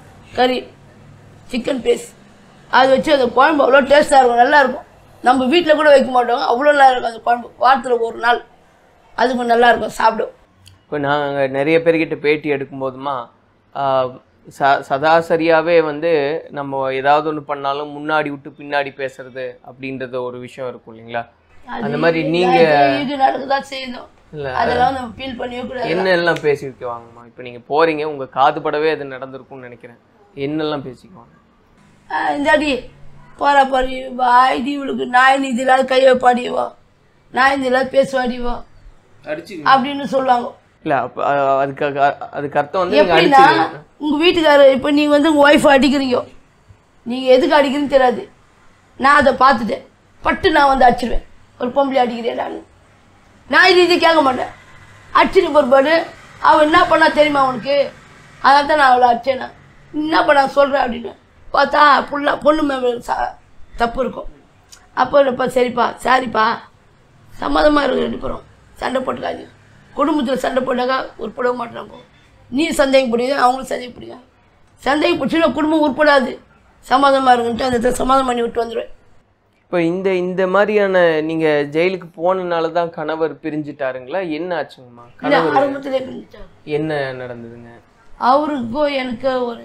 கறி சிக்கன் பீஸ் அது வச்சு அந்த குழம்பு அவ்வளோ டேஸ்ட்டாக இருக்கும் நல்லா இருக்கும் நம்ம வீட்டில் கூட வைக்க மாட்டோம் அவ்வளோ நல்லா இருக்கும் அந்த குழம்பு வாரத்தில் ஒரு நாள் அது கொஞ்சம் நல்லா இருக்கும் சாப்பிடும் இப்போ நாங்கள் நிறைய பேர்கிட்ட பேட்டி எடுக்கும்போதுமா ஆஹ், ச சதாசரியாகவே வந்து நம்ம ஏதாவது ஒன்று பண்ணாலும் முன்னாடி விட்டு பின்னாடி பேசுறது அப்படின்றது ஒரு விஷயம் இருக்கும் இல்லைங்களா அந்த மாதிரி நீங்க இது நடக்கதான் செய்யணும் இல்ல அதெல்லாம் நம்ம ஃபீல் பண்ணவே கூடாது என்னெல்லாம் பேசிக்குவாங்கம்மா இப்போ நீங்கள் போறீங்க உங்க காது படவே அது நடந்திருக்கும்னு நினைக்கிறேன் என்னெல்லாம் பேசிக்குவாங்க ஆஹ் இந்தாடி போற பாடி வாய்தி இவளுக்கு நாய் நீதி இல்லாத கை வைப்பாடிவோ நாய் நீதி இல்லாத பேசுவாடிவோ அடிச்சு அப்படின்னு சொல்லுவாங்க இல்லை அப்போ அதுக்கு அதுக்கு அர்த்தம் வந்து நீங்கள் எப்படின்னா அடிச்சு உங்கள் வீட்டுக்காரர் இப்போ நீங்கள் வந்து உங்கள் ஒய்ஃபை அடிக்கிறீங்க நீங்கள் எதுக்கு அடிக்கிறீங்கன்னு தெரியாது நான் அதை பார்த்துட்டேன் பட்டு நான் வந்து அடிச்சிருவேன் ஒரு பொம்பளை அடிக்கிறேன் நான் நான் இது இது கேட்க மாட்டேன் அடிச்சிட்டு பொறுப்பாடு அவள் என்ன பண்ணா தெரியுமா அவனுக்கு அதனால தான் நான் அவளை அடிச்சேன் நான். என்ன பண்ண சொல்கிறேன் அப்படின்னு பார்த்தா புள்ள பொண்ணு மேலே ச தப்பு இருக்கும் அப்போ இல்லைப்பா சரிப்பா சாரிப்பா சம்மதமாக இருக்கு ரெண்டு பேரும் சண்டை போட்டுக்காதீங்க குடும்பத்தில் சண்டை போட்டாக்கா உருப்பட மாட்டாங்க நீ சந்தேகப்படுங்க அவங்களும் சந்தேகப்படுங்க சந்தேகப்பட்டுச்சுன்னா குடும்பம் உருப்படாது சமாதானமாக இருக்குன்ட்டு அந்த இடத்துல சமாதானம் பண்ணி விட்டு வந்துடுவேன் இப்போ இந்த இந்த மாதிரியான நீங்க ஜெயிலுக்கு போனனால தான் கணவர் பிரிஞ்சுட்டாருங்களா என்ன ஆச்சுங்கம்மா இல்லை கணவர் ஆரம்பத்திலே பிரிஞ்சுட்டாங்க என்ன நடந்ததுங்க அவருக்கும் எனக்கு ஒரு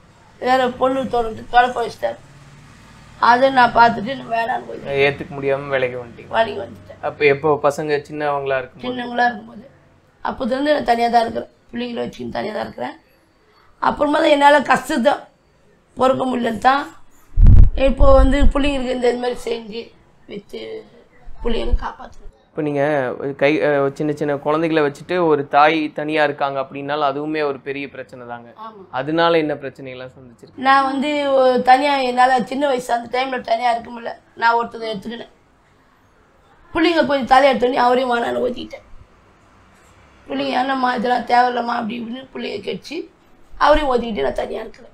வேற பொண்ணு தொடர்ந்து கலப்ப வச்சிட்டார் அதை நான் பார்த்துட்டு நான் வேணான்னு போய் ஏத்துக்க முடியாம வேலைக்கு வந்துட்டீங்க வேலைக்கு வந்துட்டேன் அப்போ எப்போ பசங்க சின்னவங்களா இருக்கும்போது சின்னவங்களா இருக்கும்போது அப்போதுலேருந்து நான் தனியாக தான் இருக்கிறேன் பிள்ளைங்களை வச்சுக்கின்னு தனியாக தான் இருக்கிறேன் அப்புறமா தான் என்னால் கஷ்டத்தான் பொறுக்க முடியலன்னு தான் இப்போ வந்து பிள்ளைங்களுக்கு இந்த இது மாதிரி செஞ்சு வச்சு பிள்ளைங்களை காப்பாற்றுறேன் இப்போ நீங்க கை அஹ், சின்ன சின்ன குழந்தைகளை வச்சுட்டு ஒரு தாய் தனியா இருக்காங்க அப்படின்னாலும் அதுவுமே ஒரு பெரிய பிரச்சனை தாங்க ஆமாம் அதனால என்ன பிரச்சனைகள்லாம் சந்திச்சிருக்கு நான் வந்து தனியாக என்னால் சின்ன வயசு அந்த டைமில் தனியாக இருக்க முடியல நான் ஒருத்தரை எடுத்துக்கினேன் பிள்ளைங்க கொஞ்சம் தலையெடுத்தோடனே அவரையும் வானான்னு ஓத்திக்கிட்டேன் பிள்ளைங்க என்னம்மா இதெல்லாம் தேவையில்லம்மா அப்படி இப்படின்னு பிள்ளைங்க கெடுச்சு அவரையும் ஓத்திக்கிட்டு நான் தனியாக இருக்கிறேன்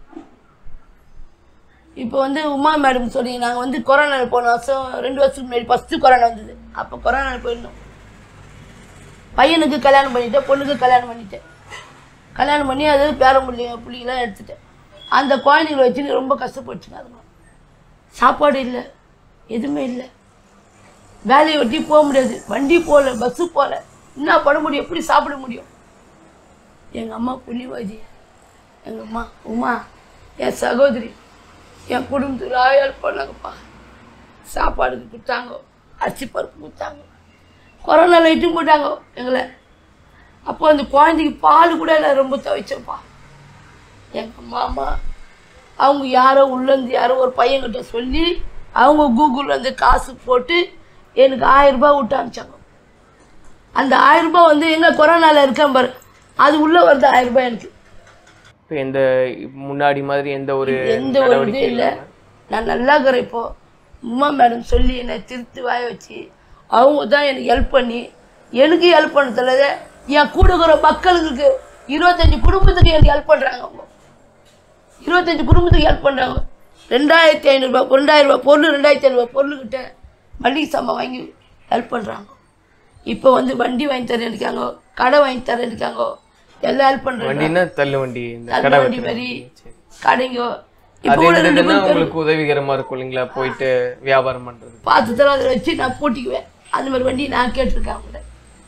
இப்போ வந்து உமா மேடம் சொல்லி நாங்கள் வந்து கொரோனாவில் போன வருஷம் ரெண்டு வருஷத்துக்கு முன்னாடி ஃபஸ்ட்டு கொரோனா வந்தது அப்போ கொரோனாவில் போயிருந்தோம் பையனுக்கு கல்யாணம் பண்ணிட்டேன் பொண்ணுக்கு கல்யாணம் பண்ணிட்டேன் கல்யாணம் பண்ணி அது பேர பிள்ளைங்க பிள்ளைங்களாம் எடுத்துட்டேன் அந்த குழந்தைங்களை வச்சுன்னு ரொம்ப கஷ்டப்பட்டுச்சுங்க அதுங்க சாப்பாடு இல்லை எதுவுமே இல்லை வேலையை ஒட்டி போக முடியாது வண்டி போகல பஸ்ஸு போகல என்ன பண்ண முடியும் எப்படி சாப்பிட முடியும் எங்கள் அம்மா புண்ணியவாதி எங்கள் அம்மா உமா என் சகோதரி என் குடும்பத்துக்கு ஹெல்ப் பண்ணாங்கப்பா சாப்பாடுக்கு கொடுத்தாங்க அரிசி பருப்பு கொடுத்தாங்க கொரோனா லைட்டும் போட்டாங்க எங்களை அப்போ அந்த குழந்தைக்கு பால் கூட இல்லை ரொம்ப துவைச்சோம்ப்பா எங்கள் மாமா அவங்க யாரோ உள்ளேருந்து யாரோ ஒரு பையன்கிட்ட சொல்லி அவங்க கூகுளில் வந்து காசு போட்டு எனக்கு ஆயிரம் ரூபாய் விட்டு அனுப்பிச்சாங்க அந்த ஆயிரம் ரூபாய் வந்து எங்கே கொரோனாவில் இருக்கேன் பாரு அது உள்ளே வருது ஆயிரம் ரூபாய் எனக்கு இப்போ எந்த முன்னாடி மாதிரி எந்த ஒரு எந்த ஒரு இது இல்லை நான் நல்லா இருக்கிறேன் இப்போ உமா மேடம் சொல்லி என்னை திருத்தி வாய வச்சு அவங்க தான் எனக்கு ஹெல்ப் பண்ணி எனக்கு ஹெல்ப் பண்ணதில்ல என் கூட இருக்கிற மக்களுக்கு இருபத்தஞ்சி குடும்பத்துக்கு எனக்கு ஹெல்ப் பண்ணுறாங்க அவங்க இருபத்தஞ்சி குடும்பத்துக்கு ஹெல்ப் பண்ணுறாங்க ரெண்டாயிரத்தி ஐநூறுரூபா ரெண்டாயிரம் ரூபாய் பொருள் ரெண்டாயிரத்தி ஐநூறுபா பொருள்கிட்ட மளிகை சாமான் வாங்கி ஹெல்ப் பண்ணுறாங்க இப்போ வந்து வண்டி வாங்கி தரேன் இருக்காங்க கடை வாங்கி தரேன் இருக்காங்க எல்லாம் ஹெல்ப் பண்ணுறாங்க வண்டின்னா தள்ளு வண்டி இந்த கடை தள்ளு வண்டி வைக்கிற மாதிரி சரி. கடைங்கோ அது இப்போ கூட ரெண்டு இருந்ததுன்னா மூணு பேர் உங்களுக்கு உதவிகரமா இருக்கும் இல்லைங்களா போயிட்டு வியாபாரம் பண்றது பார்த்து தர அதை வச்சு நான் பூட்டிக்குவேன் அந்த மாதிரி வண்டி நான் கேட்டிருக்கேன் அவங்கள்ட்ட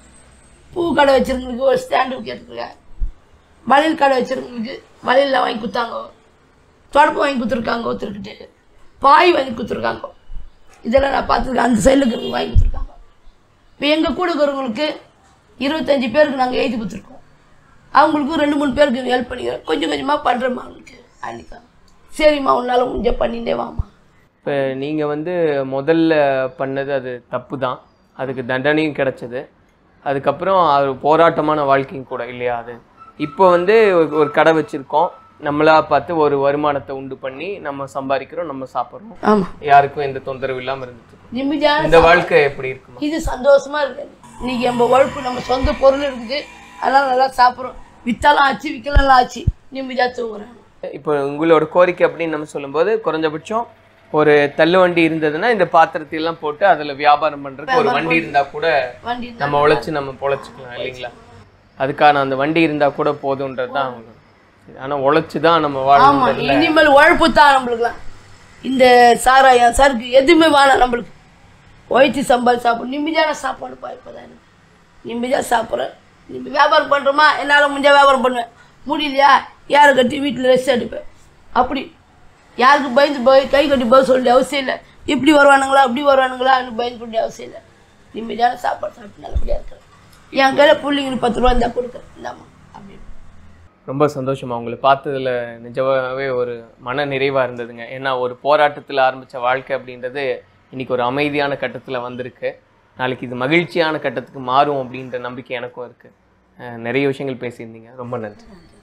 பூ கடை வச்சிருக்கவங்களுக்கு ஒரு ஸ்டாண்டு கேட்டிருக்கேன் வளையல் கடை வச்சிருக்கவங்களுக்கு வளையல்லாம் வாங்கி கொடுத்தாங்க தொடப்பு வாங்கி கொடுத்துருக்காங்க ஒருத்தருக்கிட்ட பாய் வாங்கி கொடுத்துருக்காங்க இதெல்லாம் நான் பார்த்துருக்கேன் அந்த சைடில் இருக்கிறவங்க வாங்கி கொடுத்துருக்காங்க இப்போ எங்கள் கூட இருக்கிறவங்களுக்கு இருபத்தஞ்சி பேருக்கு நாங்கள் எழுதி கொடுத்துருக்கோம் அவங்களுக்கும் ரெண்டு மூணு பேருக்கு ஹெல்ப் பண்ணிக்கிறோம் கொஞ்சம் கொஞ்சமாக பண்ணுறேம்மா அவங்களுக்கு அன்றைக்கா சரிம்மா உன்னால் முடிஞ்ச பண்ணிட்டே வாம்மா இப்போ நீங்க வந்து முதல்ல பண்ணது அது தப்பு தான் அதுக்கு தண்டனையும் கிடைச்சது அதுக்கப்புறம் அது போராட்டமான வாழ்க்கையும் கூட இல்லையா அது இப்போ வந்து ஒரு- ஒரு கடை வச்சிருக்கோம் நம்மளா பார்த்து ஒரு வருமானத்தை உண்டு பண்ணி நம்ம சம்பாதிக்கிறோம் நம்ம சாப்பிட்றோம் ஆமாம் யாருக்கும் எந்த தொந்தரவு இல்லாம இருந்துட்டு இருக்கோம். நிம்மதியான இந்த வாழ்க்கை எப்படி இருக்குமா இது சந்தோஷமா இருக்காது இன்னைக்கு நம்ம உழைப்பு நம்ம சொந்த பொருள் இருக்குது அதனால நல்லா சாப்பிட்றோம் வித்தாலும் ஆச்சு விற்கலாம் ஆச்சு நிம்மதியாக தூங்குறேன் இப்போ உங்களோட கோரிக்கை அப்படின்னு நம்ம சொல்லும்போது குறைஞ்சபட்சம் ஒரு தள்ளு வண்டி இருந்ததுன்னா இந்த பாத்திரத்தை எல்லாம் போட்டு அதுல வியாபாரம் பண்றதுக்கு ஒரு வண்டி இருந்தா கூட வண்டி நம்ம உழைச்சு நம்ம பொழைச்சிக்கலாம் இல்லைங்களா அதுக்கான அந்த வண்டி இருந்தா கூட போதுன்றது தான் அவங்க ஆனா உழைச்சு தான் நம்ம ஆமா வாழணும் இனிமேல் உழைப்பு தான் நம்மளுக்குலாம் இந்த சாராயம் சருக்கு எதுவுமே வேணாம் நம்மளுக்கு ஒழிச்சு சம்பாதி சாப்பிடும் நிம்மதியான சாப்பாடு இப்போதான் எனக்கு நிம்மதியாக சாப்பிட்றேன் நிம்மதி வியாபாரம் பண்ணுறோமா என்னால் முடிஞ்ச வியாபாரம் பண்ணுவேன் முடியலையா யாரை கட்டி வீட்டில் ரெஸ்ட் எடுப்பேன் அப்படி யாருக்கு பயந்து போய் கை கட்டி போய் சொல்ல அவசியம் இல்லை இப்படி வருவானுங்களா அப்படி வருவானுங்களா எனக்கு பயந்து பண்ணி அவசியம் இல்லை நிம்மதியான சாப்பாடு சாப்பிட்டு நல்லபடியாக இருக்கிறேன் என் கையில் பிள்ளைங்களுக்கு பத்து ரூபா இருந்தால் கொடுக்குறேன் இந்தாம்மா அப்படின்னு ரொம்ப சந்தோஷமா உங்களை பார்த்ததுல நிஜமாவே ஒரு மன நிறைவா இருந்ததுங்க ஏன்னா ஒரு போராட்டத்துல ஆரம்பிச்ச வாழ்க்கை அப்படின்றது இன்னைக்கு ஒரு அமைதியான கட்டத்துல வந்திருக்கு நாளைக்கு இது மகிழ்ச்சியான கட்டத்துக்கு மாறும் அப்படின்ற நம்பிக்கை எனக்கும் இருக்கு அஹ் நிறைய விஷயங்கள் பேசியிருந்தீங்க ரொம்ப நன்றி